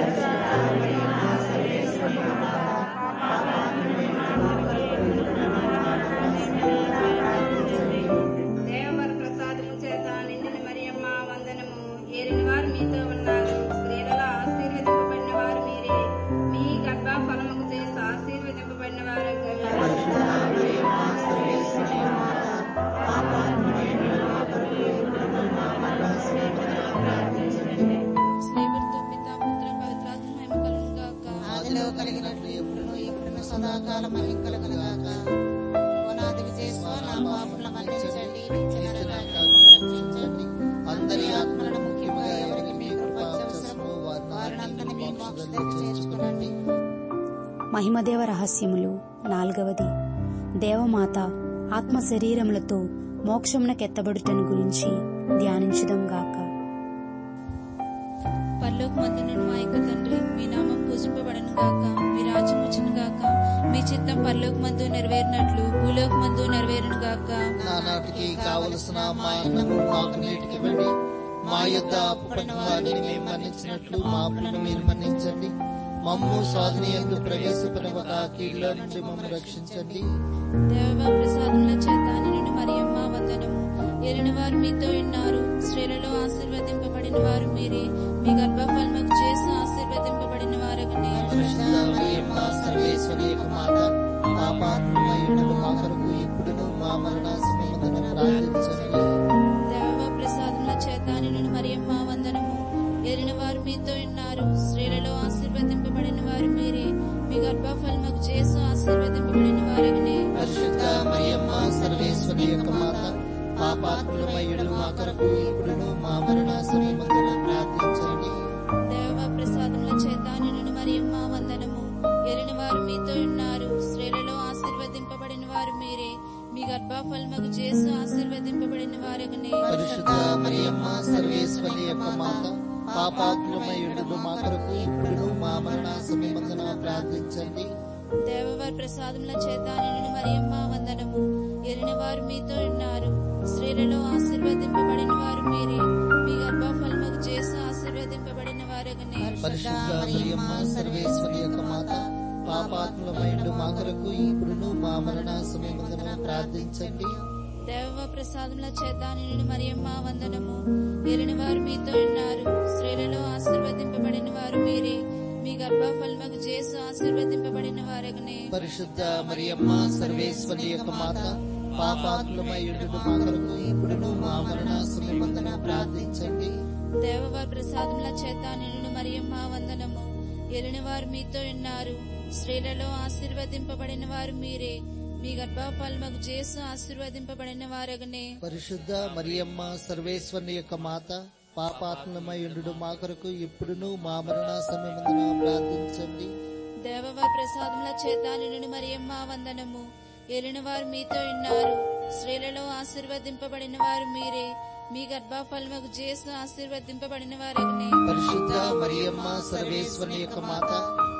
దేవర ప్రసాదము చేత నిండిన మరియమ్మ వందనము ఏలిన వారు మీతో ఉన్నారు స్త్రీలలో ఆశీర్వదింపబడిన వారు మీరే మీ గర్భ ఫలముకు చేసి ఆశీర్వదింపబడిన వారు స్నేహితులతో పితా పుత్ర పవిత్రాత్మ మహిమ కలుగును గాక ఆదిలో కలిగినట్లు ఎప్పుడును ఎప్పుడును సదాకాలం మహిమ కలుగునుగాక పునాది విజయస్వ నా పాపముల మన్నించండి నిత్య నరకాగ్ని రక్షించండి అందరి ఆత్మలను ముఖ్యముగా ఎవరికి మీ కృప అవసరమో వారిని మీ మోక్షంలో చేర్చుకునండి మహిమదేవ రహస్యములు నాల్గవది దేవమాత ఆత్మ శరీరములతో మోక్షమునకెత్తబడుటను గురించి ధ్యానించుదాం గాక పరలోక మందునుడు మా యొక్క తండ్రి మీ నామం పూజింపబడను గాక మీ రాజ్యం వచ్చును గాక మీ చిత్తం పరలోక మందు నెరవేరినట్లు భూలోక మందు నెరవేరును గాక నానాటికి కావలసిన మా అన్నము మాకు నీటికి ఇవ్వండి మా యొద్ద అప్పుపడిన వారిని మేము మన్నించినట్లు మా అప్పులను మీరు మన్నించండి మమ్ము స్వాధీన ఎందు ప్రవేశపడవక కీడులో నుండి మమ్మల్ని రక్షించండి దేవ ప్రసాదముల చేత నిన్ను మరియమ్మ వందనము ఎరిన వారు మీతో ఉన్నారు స్త్రీలలో ఆశీర్వదింపబడిన వారు మీరే మీ గర్భఫలముకు చేసి ఆశీర్వదింపబడిన వారగనే పరిశుద్ధ మరియమ్మ సర్వేశ్వరి యొక్క మాత పాపాత్మయుడు మా కొరకు ఇప్పుడును మా మరణ సమయమున ప్రార్థించండి దేవ ప్రసాదముల చేత నిన్ను మరియమ్మ వందనము ఎరిన వారు మీతో ఉన్నారు స్త్రీలలో ఆశీర్వదింపబడిన వారు మీరే మీ గర్భఫలముకు చేసి ఆశీర్వదింపబడిన వారగనే పరిశుద్ధ మరియమ్మ సర్వేశ్వరి యొక్క మాత పాపాత్మయుడు మా కొరకు ఇప్పుడును మా మరణ సమయమున ప్రార్థించండి దేవ ప్రసాదముల చేత నిన్ను మరియమ్మ వందనము ఎరిన వారు మీతో ఉన్నారు స్త్రీలలో ఆశీర్వదింపబడిన వారు మీరే మీ గర్భఫలముకు చేసి ఆశీర్వదింపబడిన వారగనే పరిశుద్ధ మరియమ్మ సర్వేశ్వరి యొక్క మాత పాపాత్మయుడు మా కొరకు ఇప్పుడును మా మరణ సమయమున ప్రార్థించండి దేవవారి ప్రసాదముల చేత నిన్ను మరియమ్మ వందనము ఎరిన వారు మీతో ఉన్నారు స్త్రీలలో ఆశీర్వదింపబడిన వారు మీరే మీ గర్భఫలముకు చేసి ఆశీర్వదింపబడిన వారగనే పరిశుద్ధ మరియమ్మ సర్వేశ్వరి యొక్క మాత పాపాత్మయుడు మా కొరకు ఇప్పుడును మా మరణ సమయమున ప్రార్థించండి దేవ ప్రసాదముల చేత నిన్ను మరియమ్మ వందనము ఎరిన వారు మీతో ఉన్నారు స్త్రీలలో ఆశీర్వదింపబడిన వారు మీరే మీ గర్భఫలముకు చేసి ఆశీర్వదింపబడిన వారగనే పరిశుద్ధ మరియమ్మ సర్వేశ్వరి యొక్క మాత పాపాత్మయుడు మా కొరకు ఇప్పుడును మా మరణ సమయమున ప్రార్థించండి దేవవారి ప్రసాదముల చేత నిన్ను మరియమ్మ వందనము ఎరిన వారు మీతో ఉన్నారు స్త్రీలలో ఆశీర్వదింపబడిన వారు మీరే మీ గర్భఫలముకు చేసి ఆశీర్వదింపబడిన వారగనే పరిశుద్ధ మరియమ్మ సర్వేశ్వరుని యొక్క మాత పాపాత్మయుడు మా కొరకు ఇప్పుడును మా మరణ సమయమున ప్రార్థించండి దేవవారి ప్రసాదముల చేత నిన్ను మరియమ్మ వందనము ఎలిన వారు మీతో ఉన్నారు స్త్రీలలో ఆశీర్వదింపబడిన వారు మీరే మీ గర్భఫలముకు చేసి ఆశీర్వదింపబడిన వారగనే పరిశుద్ధ మరియమ్మ సర్వేశ్వరుని యొక్క మాత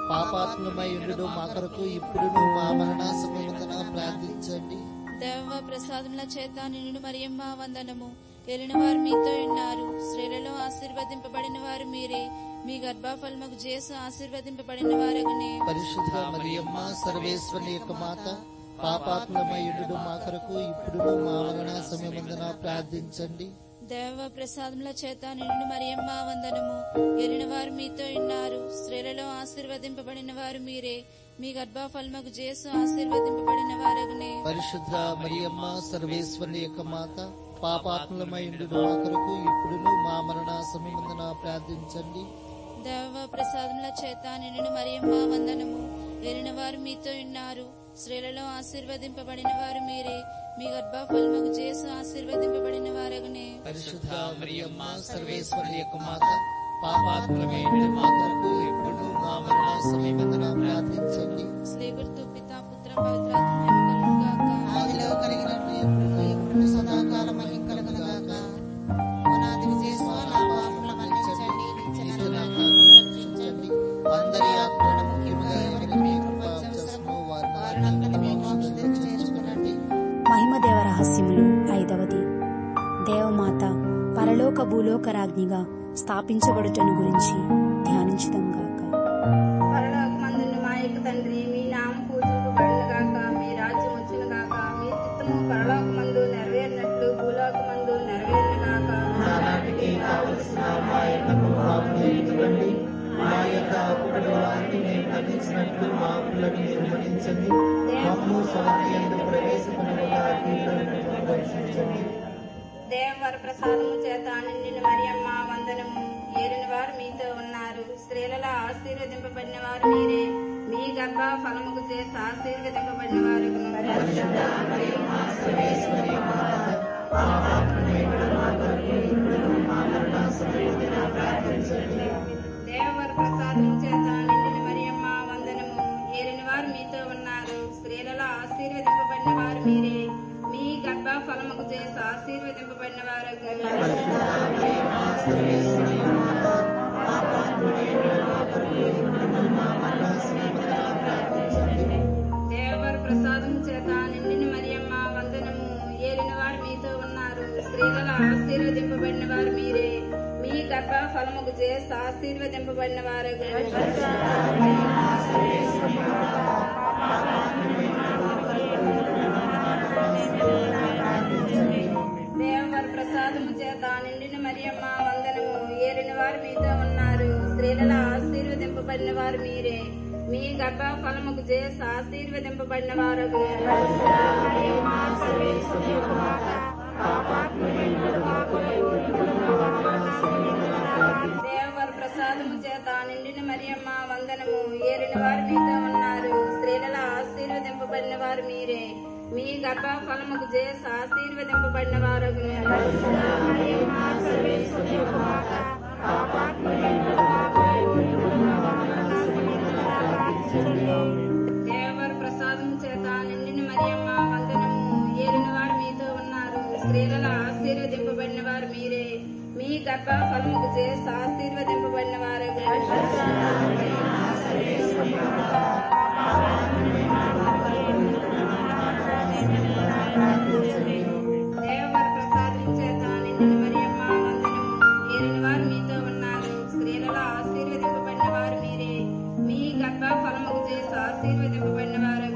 పాపాత్మయుడు మా కొరకు ఇప్పుడును మా మరణ సమయమున ప్రార్థించండి దేవ ప్రసాదముల చేత నిన్ను మరియమ్మ వందనము ఎలిన వారు మీతో ఉన్నారు స్త్రీలలో ఆశీర్వదింపబడిన వారు మీరే మీ గర్భఫలముకు చేసి ఆశీర్వదింపబడిన వారగనే పరిశుద్ధ మరియమ్మ సర్వేశ్వరుని యొక్క మాత పాపాత్మయుడు మా కొరకు ఇప్పుడును మా మరణ సమయమున ప్రార్థించండి దేవ ప్రసాదముల చేత నిన్ను మరియమ్మ వందనము ఎలిన వారు మీతో ఉన్నారు స్త్రీలలో ఆశీర్వదింపబడిన వారు మీరే మీ గర్భఫలముకు చేసు ఆశీర్వదింపబడిన వారగునే పరిశుద్ధ మరియమ్మ సర్వేశ్వరుని యొక్క మాత పాపాత్మలమైండు మా కొరకు ఇప్పుడును మా మరణ సమయమందున ప్రార్థించండి దేవ ప్రసాదముల చేత నిన్ను మరియమ్మ వందనము ఎరిన వారు మీతో ఉన్నారు స్త్రీలలో ఆశీర్వదింపబడిన వారు మీరే మీ గర్భఫలముకు చేసు ఆశీర్వదింపబడిన వారగునే పరిశుద్ధ మరియమ్మ సర్వేశ్వరుని యొక్క మాత పాపాత్మలమైండు మా కొరకు ఇప్పుడును మా మరణ సమయమందున ప్రార్థించండి స్లేగుర్తు పిత పుత్ర పవిత్రాత్మ గాక ఆదిలో కలిగినట్లు ఎప్పుడును ఎప్పుడు సదాకాలం మహిమ కలుగునుగాక పునాది విజయస్వ నా పాపముల మన్నించండి నిత్య నరకాగ్ని రక్షించండి అందరి ఆత్మలను ముఖ్యముగా ఎవరికి మీ కృప అవసరమో వారిని మీ మోక్షం చేర్చుకునండి మహిమదేవ రహస్యములు ఐదవది దేవమాత పరలోక భూలోక రాజ్ఞిగా స్థాపించబడుటను గురించి ధ్యానించుదాం గాక పరలోకమందున్న మా యొక్క తండ్రి మీ నామం పూజింపబడును గాక మీ రాజ్యం వచ్చును గాక మీ చిత్తము పరలోకమందు నెరవేరినట్లు భూలోకమందు నెరవేరును గాక నానాటికి కావలసిన మా యొక్క పాపములను ఎత్తుకండి మా యొక్క అప్పుల వారిని మేము ఖండించినట్లు మా అప్పులను నిర్మలించండి మమ్ము స్వామి ఎందు ప్రవేశపడిన రక్షించండి దేవవర ప్రసాదము చేత నిండిన మరియమ్మ వందనము ఏలిన వారు మీతో ఉన్నారు స్త్రీలలో ఆశీర్వదింపబడిన వారు మీరే మీ గర్భ ఫలముకు చేసి ఆశీర్వదింపబడిన వారు దేవవర ప్రసాదము చేత నిండిన మరియమ్మ వందనము ఏలిన వారు మీతో ఉన్నారు స్త్రీలలో ఆశీర్వదింపబడిన వారు మీరే మీ గర్భ ఫలముకు చేసి ఆశీర్వదింపబడిన వారు దేవవర ప్రసాదం చేత నిండిన మరియమ్మ వందనము ఏలిన వారు మీతో ఉన్నారు స్త్రీలలో ఆశీర్వదింపబడిన వారు మీరే మీ గర్భ ఫలముకు చేసి ఆశీర్వదింపబడిన వారు దేవవర ప్రసాదము చేత నిండిన మరియమ్మ వందనము ఏలిన వారు మీతో ఉన్నారు స్త్రీలలో ఆశీర్వదింపబడిన వారు మీరే మీ గర్భ ఫలముకు చేసి ఆశీర్వదింపబడిన వారు దేవవర ప్రసాదము చేత నిండిన మరియమ్మ వందనము ఏలిన వారు మీతో ఉన్నారు స్త్రీలలో ఆశీర్వదింపబడిన వారు మీరే మీ గర్భ ఫలముకు చేసి ఆశీర్వదింపబడిన వారు దేవవర ప్రసాదము చేత నిండిన మరియమ్మ వందనము ఏలిన వారు మీతో ఉన్నారు స్త్రీలలో ఆశీర్వదింపబడిన వారు మీరే మీ గర్భ ఫలముకు చేసి ఆశీర్వదింపబడిన వారు దేవవర ప్రసాదము చేత నిండిన మరియమ్మ వందనము ఏలిన వారు మీతో ఉన్నారు స్త్రీలలో ఆశీర్వదింపబడిన వారు మీరే మీ గర్భ ఫలముకు చేసి ఆశీర్వదింపబడిన వారు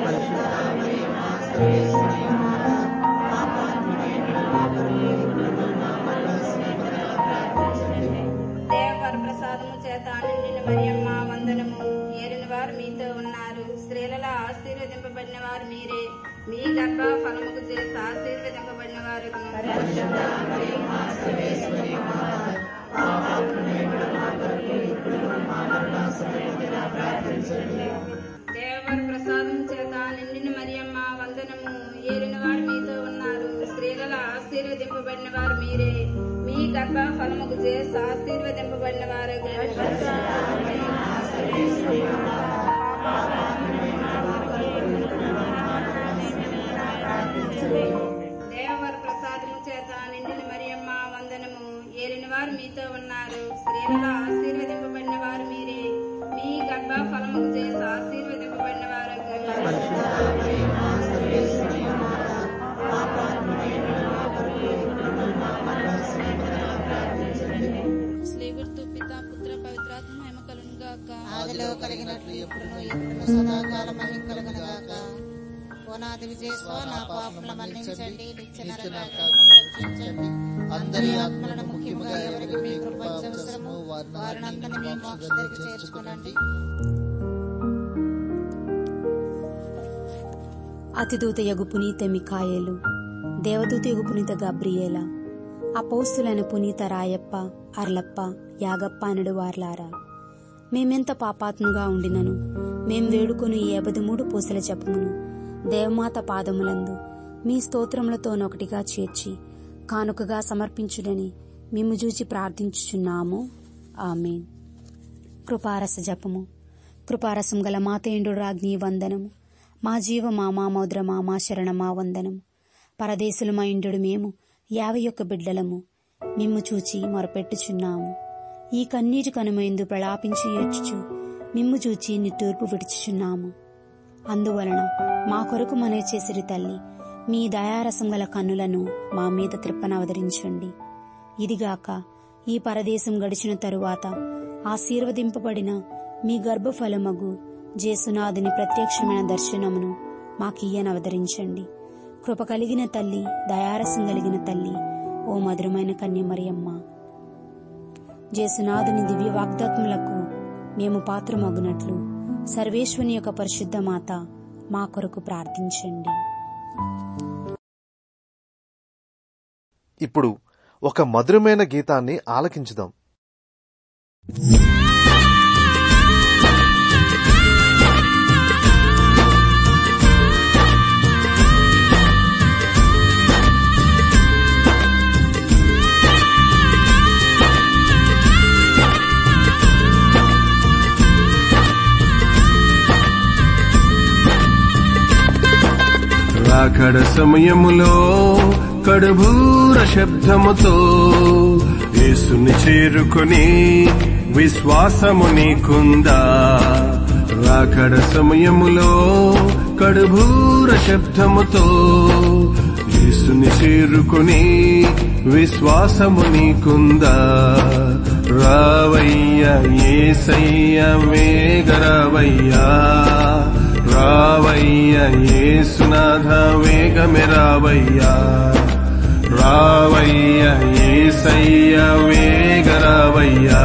దేవవర ప్రసాదము చేత నిండిన మరియమ్మ వందనము ఏలిన వారు మీతో ఉన్నారు స్త్రీలలో ఆశీర్వదింపబడిన వారు మీరే మీ గర్భ ఫలముకు చేసి ఆశీర్వదింపబడిన వారు దేవవర ప్రసాదం చేత నిండిన మరియమ్మ వందనము ఏలిన వారు మీతో ఉన్నారు స్త్రీలలో ఆశీర్వదింపబడిన వారు మీరే మీ గర్భ ఫలముకు చేసి ఆశీర్వదింపబడిన వారు దేవవర ప్రసాదము చేత నిండిన మరియమ్మ వందనము ఏలిన వారు మీతో ఉన్నారు స్త్రీలలో ఆశీర్వదింపబడిన వారు మీరే మీ గర్భ ఫలముకు చేసి ఆశీర్వదింపబడిన వారు స్లేగుర్తు పిత పుత్ర పవిత్రాత్మ మహిమ కలుగును గాక ఆదిలో కలిగినట్లు ఎప్పుడును ఎప్పుడును సదాకాలం మహిమ కలుగునుగాక పునాది విజయస్వ నా పాపముల మన్నించండి నిత్య నరకాగ్ని రక్షించండి అందరి ఆత్మలను ముఖ్యముగా ఎవరికి మీ కృప అవసరమో వారిని మీ మోక్ష చేర్చుకునండి అతిదూత యగు పునీత మికాయేలు దేవదూత యగు పునీత గబ్రియేల అపౌస్తులైన పునీత రాయప్ప అర్లప్ప యాగప్ప అనడు వార్లారా మేమెంత పాపాత్ముగా ఉండినను మేం వేడుకొని ఈ ఎబది మూడు పూసల జపమును దేవమాత పాదములందు మీ స్తోత్రములతోనొకటిగా చేర్చి కానుకగా సమర్పించుడని మిమ్ము చూచి ప్రార్థించుచున్నాము ఆమెన్ కృపారస జపము కృపారసం గల మాతేండు రాజ్ఞి వందనము మా జీవ మా మా మౌద్ర మా మా శరణ మా వందనము పరదేశులు మా ఇండు మేము యాభై ఒక్క బిడ్డలము మిమ్ము చూచి మొరపెట్టుచున్నాము ఈ కన్నీటి కనుమైందు ప్రలాపించి ఏడ్చుచు మిమ్ము చూచి నిట్టూర్పు విడుచుచున్నాము అందువలన మా కొరకు మనే చేసిరి తల్లి మీ దయారసం గల కన్నులను మా మీద త్రిప్పనవదరించండి ఇదిగాక ఈ పరదేశం గడిచిన తరువాత ఆశీర్వదింపబడిన మీ గర్భఫలమగు జేసునాథుని ప్రత్యక్షమైన దర్శనమును మాకియ్యనవదరించండి కృప కలిగిన తల్లి దయారసం కలిగిన తల్లి ఓ మధురమైన కన్యమరియమ్మ జేసునాథుని దివ్య వాగ్దాత్ములకు మేము పాత్రమగునట్లు సర్వేశ్వని యొక్క పరిశుద్ధ మాత మా కొరకు ప్రార్థించండి ఇప్పుడు ఒక మధురమైన గీతాన్ని ఆలకించుదాం రాకడ సమయములో కడుభూర శబ్దముతో యేసుని చేరుకొని విశ్వాసము నీకుందా రాకడ సమయములో కడుభూర శబ్దముతో యేసుని చేరుకొని విశ్వాసము నీకుందా రావయ్య ఏసయ్య వేగరావయ్యా రావయ్య ఏసునాథ వేగమే రావయ్యా రావయ్య ఏసయ్య వేగ రావయ్యా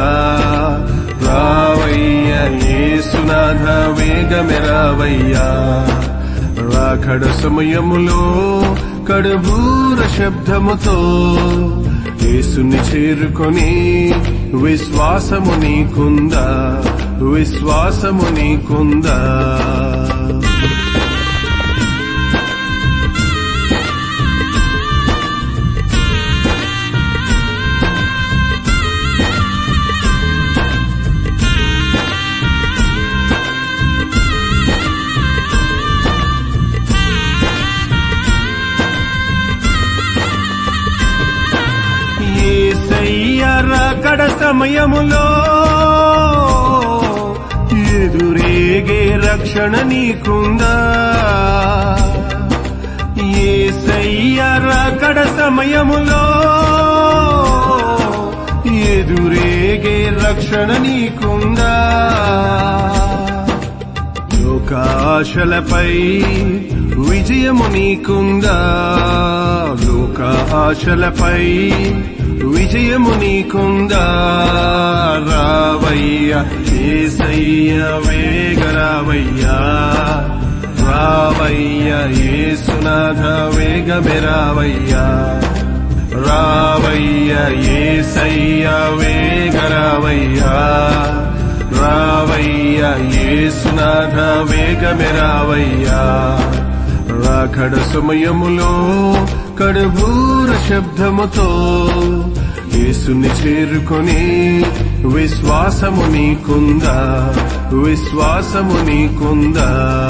రావయ్య ఏసునాథ వేగమే రావయ్యా రాకడ సమయములో కడుబూర శబ్దముతో యేసుని చేరుకొని విశ్వాసము నీకుందా విశ్వాసము నీకుందా ఏసయ్య రాకడ సమయములో ఎదురేగే రక్షణ నీకుందా ఏసయ్య రాకడ సమయములో ఎదురేగే రక్షణ నీకుందా లోకాశలపై విజయము నీకుందా లోక ఆశలపై విజయము నీకుందా రావయ్య ఏసయ్య వేగరావయ్యా రావయ్య ఏసునాథ వేగమే రావయ్యా రావయ్య ఏసయ్య వేగరావయ్యా రావయ్య ఏసునాథ వేగమే రావయ్యా రాకడ సమయములో కడుబూర శబ్దముతో యేసుని చేరుకొని విశ్వాసము నీకుందా విశ్వాసము నీకుందా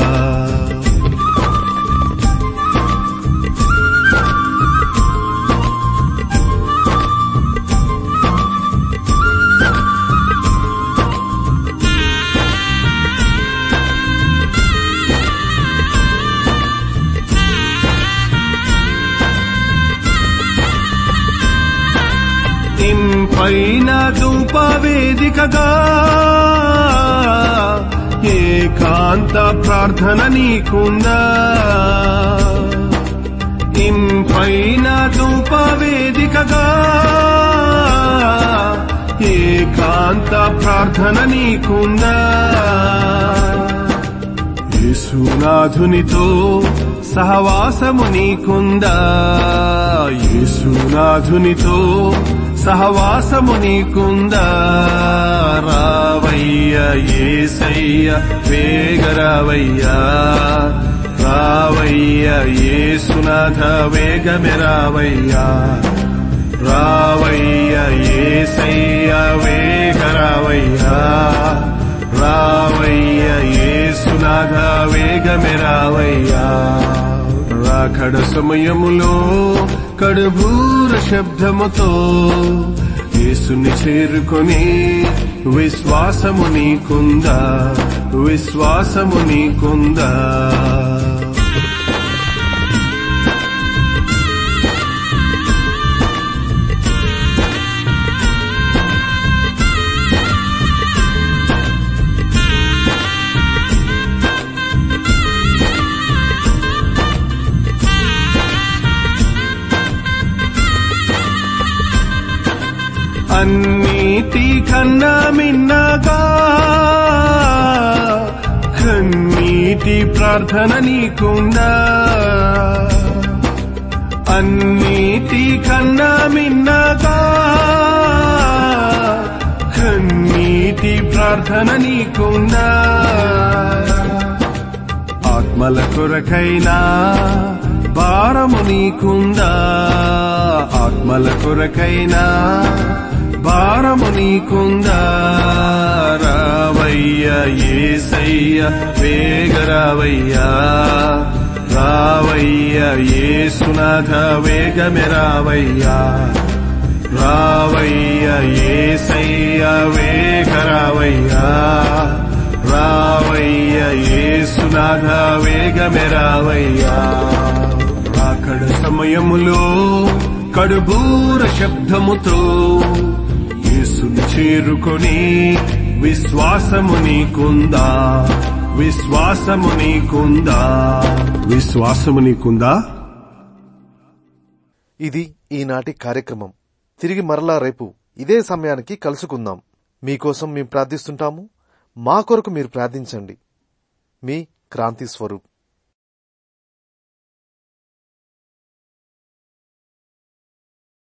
ఇంపైన ధూప వేదికగా ఏకాంత ప్రార్థన నీకుందా ఇంపైన ధూప వేదికగా ఏకాంత ప్రార్థన నీకుందా యేసు యేసునాథునితో సహవాసము నీకుందా యేసునాథునితో సహవాసము నీకుందా రావయ్య ఏసయ్య వేగరావయ్యా రావయ్య యేసునాథ వేగమే రావయ్యా రావయ్య ఏసయ్య వేగరావయ్యా రావయ్య ఏసునాథ వేగమే రావయ్యా రాకడ సమయములో కడుభూర శబ్దముతో యేసుని చేరుకొని విశ్వాసము నీకుందా విశ్వాసము నీకుందా అన్నిటి కన్నా మిన్నగా కన్నీటి ప్రార్థన నీకుందా అన్నిటి కన్నా మిన్నగా కన్నీటి ప్రార్థన నీకుందా ఆత్మల కొరకైనా భారము నీకుందా ఆత్మల కొరకైనా భారము నీకుందా రావయ్య ఏసయ్య వేగరావయ్యా రావయ్య ఏసునాథ వేగమే రావయ్యా రావయ్య ఏసయ్య వేగరావయ్యా రావయ్య ఏసునాథ వేగమే రావయ్యా రాకడ సమయములో కడుబూర శబ్దముతో యేసుని చేరుకొని విశ్వాసము నీకుందా విశ్వాసము నీకుందా విశ్వాసము నీకుందా ఇది ఈనాటి కార్యక్రమం తిరిగి మరలా రేపు ఇదే సమయానికి కలుసుకుందాం మీకోసం మేము ప్రార్థిస్తుంటాము మా కొరకు మీరు ప్రార్థించండి మీ క్రాంతి స్వరూప్